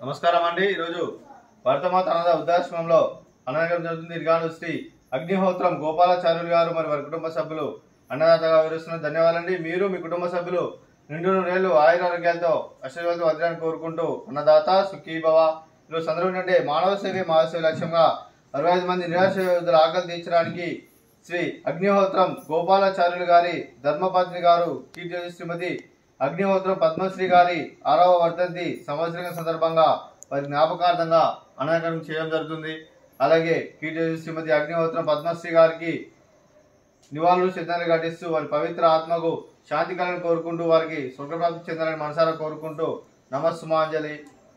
నమస్కారం అండి ఈరోజు భరతమాత అనాథ వృద్ధాశ్రమంలో అన్నదానం జరుగుతుంది ఇరుగాను శ్రీ అగ్నిహోత్రం గోపాలాచార్యులు గారు మరి వారి కుటుంబ సభ్యులు అన్నదాతగా వివరిస్తున్న ధన్యవాదాలండి మీరు మీ కుటుంబ సభ్యులు నిండు నూరేళ్లు ఆయుర ఆరోగ్యాలతో అష్టవాదాలు వదిలేని కోరుకుంటూ అన్నదాత సుఖీ భవ ఈరోజు సందర్భం ఏంటంటే మానవ సేవే మానవ లక్ష్యంగా అరవై ఐదు మంది నిరాశ యోధుల ఆకలి తీర్చడానికి శ్రీ అగ్నిహోత్రం గోపాలాచార్యులు గారి ధర్మపత్ని గారు కీర్తి శ్రీమతి అగ్నిహోత్రం పద్మశ్రీ గారి ఆరవ వర్ధంతి సంవత్సరం సందర్భంగా వారి జ్ఞాపకార్థంగా అన్నదానం చేయడం జరుగుతుంది అలాగే కీర్తి శ్రీమతి అగ్నిహోత్రం పద్మశ్రీ గారికి నివాళులు శ్రద్ధాలు ఘటిస్తూ వారి పవిత్ర ఆత్మకు శాంతి కలను కోరుకుంటూ వారికి స్వర్గప్రాప్తి చెందాలని మనసారా కోరుకుంటూ నమస్సుమాంజలి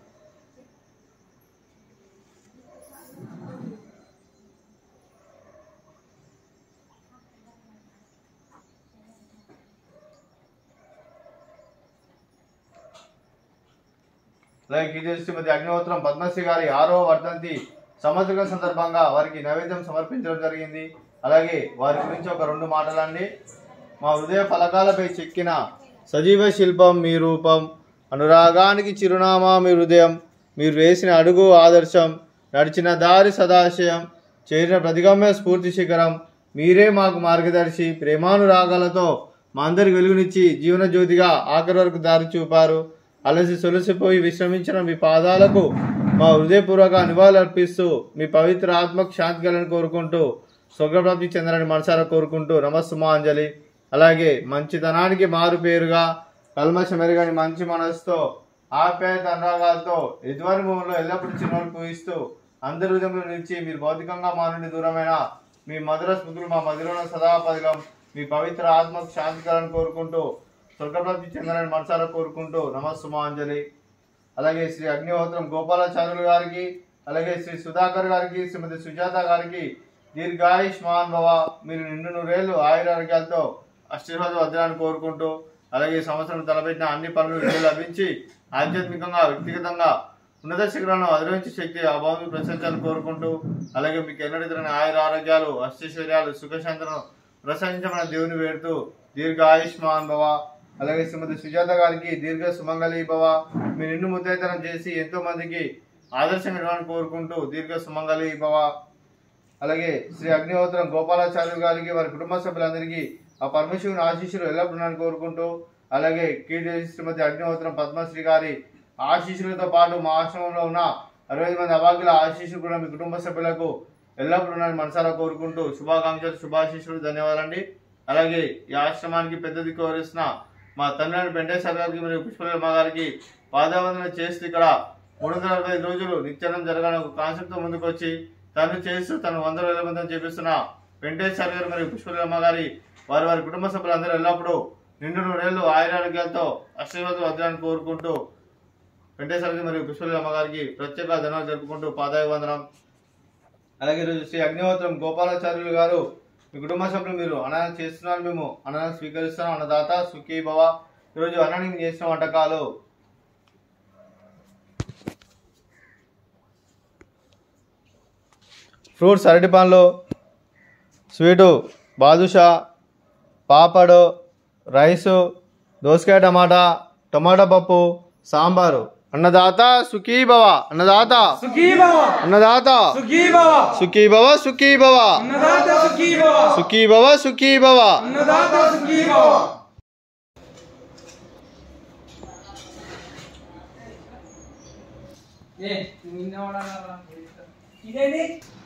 అలాగే కీర్తి శ్రీమతి అగ్నిహోత్రం పద్మశ్రీ గారి ఆరవ వర్ధంతి సంవత్సరం సందర్భంగా వారికి నైవేద్యం సమర్పించడం జరిగింది అలాగే వారి గురించి ఒక రెండు మాటలండి మా హృదయ ఫలకాలపై చెక్కిన సజీవ శిల్పం మీ రూపం అనురాగానికి చిరునామా మీ హృదయం మీరు వేసిన అడుగు ఆదర్శం నడిచిన దారి సదాశయం చేరిన ప్రతిగమ్య స్ఫూర్తి శిఖరం మీరే మాకు మార్గదర్శి ప్రేమానురాగాలతో మా అందరికి వెలుగునిచ్చి జీవన జ్యోతిగా ఆఖరి వరకు దారి చూపారు అలసి సొలసిపోయి విశ్రమించిన మీ పాదాలకు మా హృదయపూర్వక నివాళులు అర్పిస్తూ మీ పవిత్ర ఆత్మకు శాంతి కలను కోరుకుంటూ స్వర్గప్రాప్తి చెందాలని మనసారా కోరుకుంటూ నమస్సుమాంజలి అలాగే మంచితనానికి మారు పేరుగా కల్మషం మెరుగని మంచి మనసుతో ఆప్యాయత అనురాగాలతో ఎదువరి భూమిలో ఎల్లప్పుడూ చిన్నోడు పూజిస్తూ అందరి హృదయంలో నిలిచి మీరు భౌతికంగా మా నుండి దూరమైన మీ మధుర స్మృతులు మా మధురలో సదాపదిగం మీ పవిత్ర ఆత్మకు శాంతి కలను కోరుకుంటూ స్వర్గప్రాప్తి చెందాలని మనసారా కోరుకుంటూ నమస్సుమాంజలి అలాగే శ్రీ అగ్నిహోత్రం గోపాలాచార్యులు గారికి అలాగే శ్రీ సుధాకర్ గారికి శ్రీమతి సుజాత గారికి దీర్ఘాయుష్మాన్ భవ మీరు నిండు నూరేళ్లు ఆయురారోగ్యాలతో ఆశీర్వాద వద్దాలని కోరుకుంటూ అలాగే ఈ సంవత్సరం తలపెట్టిన అన్ని పనులు విజయం లభించి ఆధ్యాత్మికంగా వ్యక్తిగతంగా ఉన్నత శిఖరాలను అధిరోహించే శక్తి ఆ భావం ప్రశంసాలను కోరుకుంటూ అలాగే మీకు ఎన్నడెదురైన ఆయుర ఆరోగ్యాలు అష్టైశ్వర్యాలు సుఖశాంతను ప్రసరించమని దేవుని వేడుతూ దీర్ఘ ఆయుష్మాన్ భవ అలాగే శ్రీమతి సుజాత గారికి దీర్ఘ సుమంగళి భవ మీ నిండు ముద్దైతనం చేసి ఎంతో మందికి ఆదర్శం ఇవ్వాలని కోరుకుంటూ దీర్ఘ సుమంగళి భవ అలాగే శ్రీ అగ్నిహోత్రం గోపాలాచార్యులు గారికి వారి కుటుంబ సభ్యులందరికీ ఆ పరమశివుని ఆశీస్సులు ఎల్లప్పుడూ ఉన్నాయని కోరుకుంటూ అలాగే కీర్తి శ్రీమతి అగ్నిహోత్రం పద్మశ్రీ గారి ఆశీస్సులతో పాటు మా ఆశ్రమంలో ఉన్న అరవై ఐదు మంది అభాగ్యుల ఆశీస్సులు కూడా మీ కుటుంబ సభ్యులకు ఎల్లప్పుడూ ఉన్నాయని మనసారా కోరుకుంటూ శుభాకాంక్షలు శుభాశీస్సులు ధన్యవాదాలండి అలాగే ఈ ఆశ్రమానికి పెద్ద దిక్కు వహిస్తున్న మా తండ్రి వెంకటేశ్వర గారికి మరియు పుష్పలమ్మ గారికి పాదవందన చేస్తూ ఇక్కడ మూడు వందల అరవై ఐదు రోజులు నిత్యానం జరగాలని ఒక కాన్సెప్ట్ తో ముందుకు వచ్చి తను చేస్తూ తను వంద వేల మందిని చేపిస్తున్న వెంకటేశ్వర గారు మరియు పుష్పలమ్మ గారి వారి వారి కుటుంబ సభ్యులందరూ ఎల్లప్పుడూ నిండు నూరేళ్లు ఆయురారోగ్యాలతో ఆశీర్వాదం వద్దాలని కోరుకుంటూ వెంకటేశ్వర గారి మరియు పుష్పలమ్మ గారికి ప్రత్యేక ధన్యవాదాలు జరుపుకుంటూ పాదాయ వందనం అలాగే ఈరోజు శ్రీ అగ్నిహోత్రం గోపాలాచార్యులు గారు మీ కుటుంబ సభ్యులు మీరు అన్నదానం చేస్తున్నారు మేము అన్నదానం స్వీకరిస్తున్నాం అన్నదాత సుఖీ భవ ఈరోజు అన్నానికి మేము చేసిన వంటకాలు ఫ్రూట్స్ అరటి పండ్లు స్వీటు బాదుషా పాపడు రైసు దోసకాయ టమాటా టమాటా పప్పు సాంబారు అన్నదాత సుఖీ భవ అన్నదాత సుఖీ భవ అన్నదాత సుఖీ భవ సుఖీ భవ సుఖీ భవ అన్నదాత సుఖీ భవ సుఖీ భవ సుఖీ భవ అన్నదాత సుఖీ భవ ఏ నిన్న ఇదేంటి